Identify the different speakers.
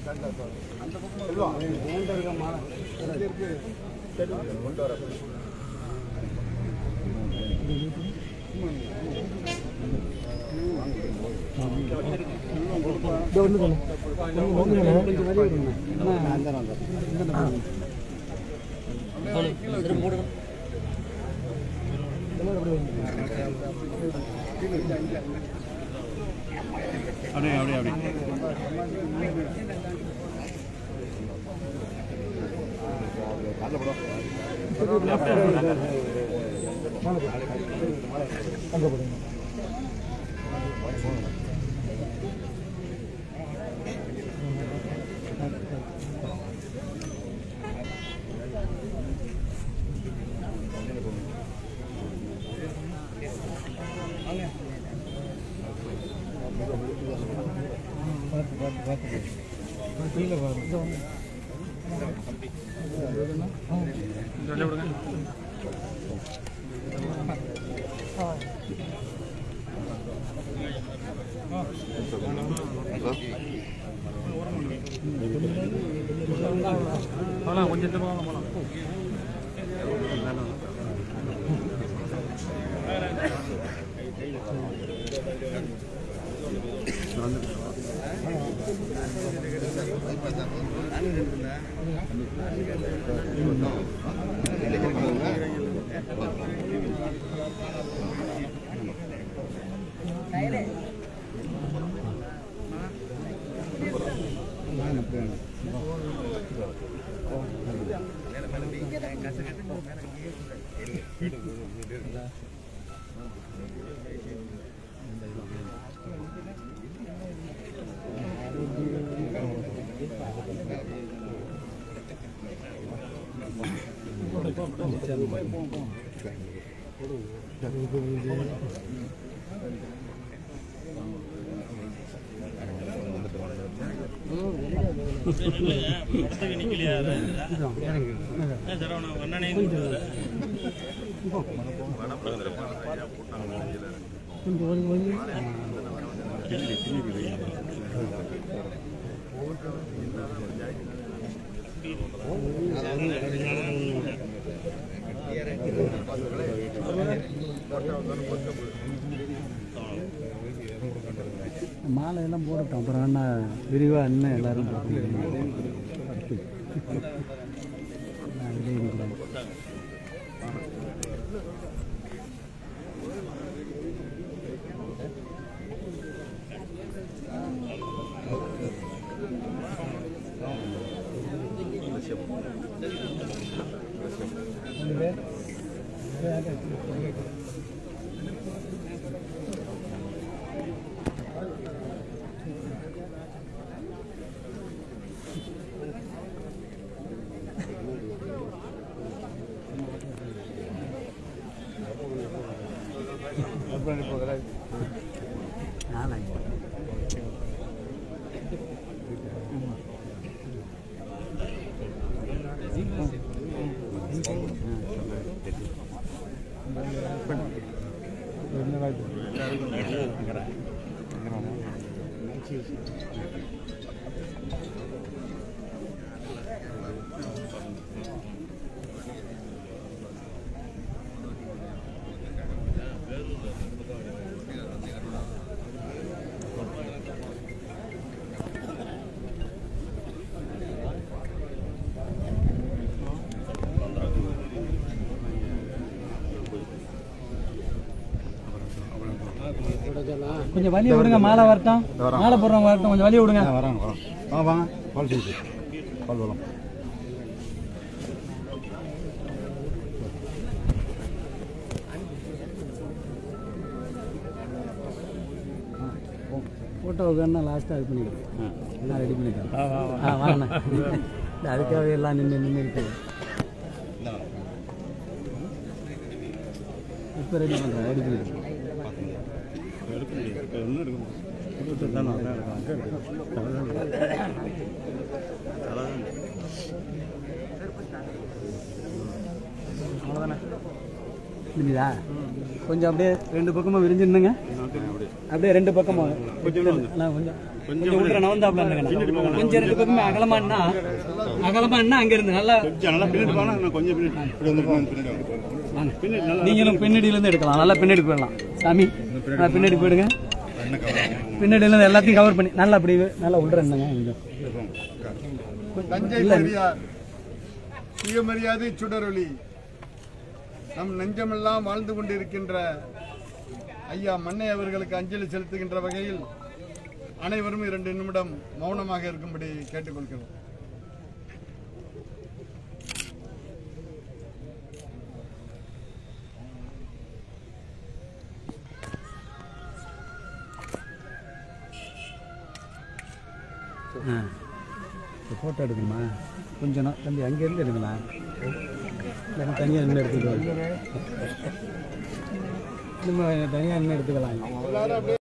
Speaker 1: அப்படியே அப்படியே அப்படியே போகலாம் கொஞ்சம் எடுத்து போகலாம் போகலாம்
Speaker 2: மாலை எல்லாம் போடட்டும் அப்புறம் என்ன விரிவாக இன்னும் எல்லாரும் போட்டு அதிலே இருக்கிறோம் நாளைக்கு கொஞ்சம் வழி விடுங்க மாலை வரட்டும் மாலை போடுறவங்க வரட்டும் கொஞ்சம் வழி விடுங்க
Speaker 1: வராங்க வராங்க வாங்க வாங்க பால் சீசு பால் வளம்
Speaker 2: ஃபோட்டோவுக்கு வேணா லாஸ்ட்டாக இது பண்ணிக்கிறேன் எல்லாம் ரெடி பண்ணிக்கிறேன் ஆ வாங்கண்ணா இல்லை அதுக்காக எல்லாம் நின்று நின்று இருக்குது இப்போ ரெடி பண்ணுறேன் ரெடி பண்ணிக்கிறேன் முடியுதா கொஞ்சம் அப்படியே ரெண்டு பக்கமும் விரிஞ்சிருந்துங்க அப்படியே ரெண்டு பக்கமும் நான் கொஞ்சம் கொஞ்சம் உள்ள நவந்தாப்ல இருந்துங்க கொஞ்சம் ரெண்டு பக்கமே அகலமானா அகலமானா அங்க இருந்து நல்லா
Speaker 1: கொஞ்சம் நல்லா பின்னாடி போனா நான் கொஞ்சம் பின்னாடி இப்படி வந்து பின்னாடி வாங்க. பின்னாடி நல்லா
Speaker 2: நீங்களும் பின்னாடியில இருந்து எடுக்கலாம் நல்லா பின்னாடி போயிடலாம் சாமி நல்லா பின்னாடி போயிடுங்க
Speaker 1: என்ன கவலை
Speaker 2: பின்னாடியில இருந்து எல்லாத்தையும் கவர் பண்ணி நல்லா அப்படி நல்லா உள்ள இருந்துங்க கொஞ்சம்
Speaker 3: தஞ்சை பெரியார் சுயமரியாதை சுடரொளி நம் நெஞ்சமெல்லாம் வாழ்ந்து கொண்டிருக்கின்ற ஐயா மன்னை அவர்களுக்கு அஞ்சலி செலுத்துகின்ற வகையில் அனைவரும் இரண்டு நிமிடம் மௌனமாக இருக்கும்படி கேட்டுக்கொள்கிறோம்
Speaker 2: ஆ ஃபோட்டோ எடுக்கணுமா கொஞ்சம் நா- தம்பி அங்கேருந்து எடுங்களா இல்லைன்னா தனியாக நின்று எடுத்துக்கலாம் நம்ம தனியாக நின்று எடுத்துக்கலாம்